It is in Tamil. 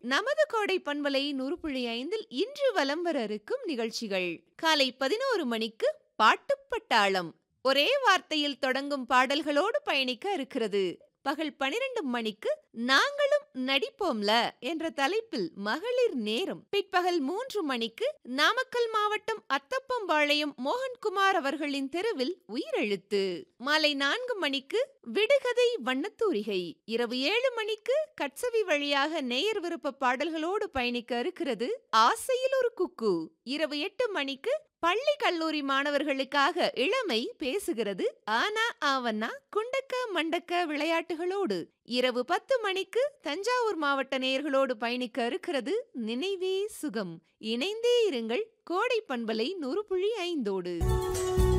நமது கோடை பண்பலை நூறு புள்ளி ஐந்தில் இன்று வலம் வர இருக்கும் நிகழ்ச்சிகள் காலை பதினோரு மணிக்கு பாட்டுப் பட்டாளம் ஒரே வார்த்தையில் தொடங்கும் பாடல்களோடு பயணிக்க இருக்கிறது பகல் பனிரெண்டு மணிக்கு நாங்களும் நடிப்போம்ல என்ற தலைப்பில் மகளிர் நேரம் பிற்பகல் மூன்று மணிக்கு நாமக்கல் மாவட்டம் அத்தப்பம்பாளையம் மோகன்குமார் அவர்களின் தெருவில் உயிரெழுத்து மாலை நான்கு மணிக்கு விடுகதை வண்ணத்தூரிகை இரவு ஏழு மணிக்கு கட்சவி வழியாக நேயர் விருப்ப பாடல்களோடு பயணிக்க இருக்கிறது ஆசையில் ஒரு குக்கு இரவு எட்டு மணிக்கு பள்ளி கல்லூரி மாணவர்களுக்காக இளமை பேசுகிறது ஆனா ஆவன்னா குண்டக்க மண்டக்க விளையாட்டுகளோடு இரவு பத்து மணிக்கு தஞ்சாவூர் மாவட்ட நேயர்களோடு பயணிக்க இருக்கிறது நினைவே சுகம் இணைந்தே இருங்கள் கோடை பண்பலை நூறு புள்ளி ஐந்தோடு